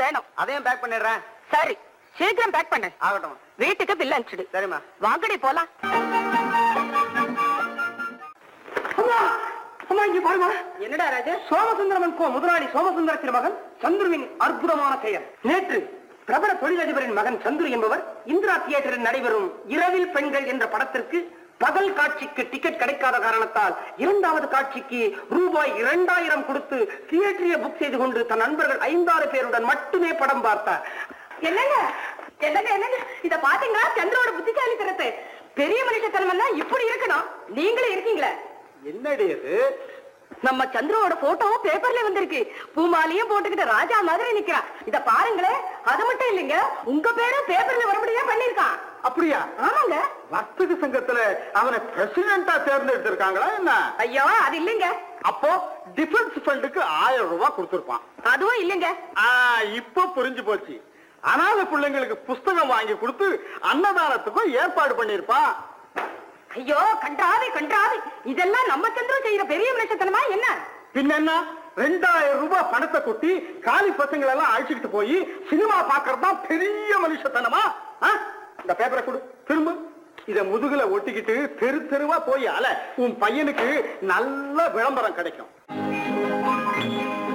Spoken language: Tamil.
வேணும் அதையும் பேக் பண்ணிடுறேன் சரி சீக்கிரம் பேக் பண்ணு ஆகட்டும் வீட்டுக்கு பில் அனுப்பிச்சிடு சரிம்மா வாங்கடி போலாம் அம்மா அம்மா இங்க பாருமா என்னடா ராஜு சோமசுந்தரமன் கோ முதலாளி சோமசுந்தர திருமகன் சந்துருவின் அற்புதமான செயல் நேற்று பிரபல தொழிலதிபரின் மகன் சந்துரு என்பவர் இந்திரா தியேட்டரில் நடைபெறும் இரவில் பெண்கள் என்ற படத்திற்கு பகல் காட்சிக்கு டிக்கெட் கிடைக்காத காரணத்தால் இரண்டாவது காட்சிக்கு ரூபாய் இரண்டாயிரம் கொடுத்து தியேட்டரை புக் செய்து கொண்டு தன் நண்பர்கள் ஐந்தாறு பேருடன் மட்டுமே படம் பார்த்தார் என்னங்க என்னங்க என்னங்க இத பாத்தீங்களா சந்திரோட புத்திசாலித்தனத்தை பெரிய மனுஷத்தனம்னா இப்படி இருக்கணும் நீங்களும் இருக்கீங்களே என்னடி அது நம்ம சந்திரோட போட்டோ பேப்பர்ல வந்திருக்கு பூமாலையும் போட்டுக்கிட்டு ராஜா மாதிரி நிக்கிறான் இத பாருங்களேன் அது மட்டும் இல்லைங்க உங்க பேரும் பேப்பர்ல வரபடியா பண்ணிருக்கான் அப்படியா ஆமாங்க வர்த்தக சங்கத்துல அவனை பிரசிடண்டா தேர்ந்தெடுத்திருக்காங்களா என்ன ஐயோ அது இல்லைங்க அப்போ டிஃபென்ஸ் ஃபண்டுக்கு ஆயிரம் ரூபாய் கொடுத்திருப்பான் அதுவும் இல்லைங்க ஆ, இப்ப புரிஞ்சு போச்சு அனாதை பிள்ளைங்களுக்கு புஸ்தகம் வாங்கி கொடுத்து அன்னதானத்துக்கும் ஏற்பாடு பண்ணிருப்பான் ஐயோ கன்றாவி கன்றாவி இதெல்லாம் நம்ம சந்திரம் செய்யற பெரிய மனுஷத்தனமா என்ன பின்ன என்ன ரெண்டாயிரம் ரூபாய் பணத்தை கொட்டி காலி பசங்களை எல்லாம் அழைச்சிட்டு போய் சினிமா பாக்குறது தான் பெரிய மனுஷத்தனமா ஆ? இந்த பேப்பரை கொடு திரும்ப இத முதுகுல ஒட்டிக்கிட்டு தெரு தெருவா போய் அல உன் பையனுக்கு நல்ல விளம்பரம் கிடைக்கும்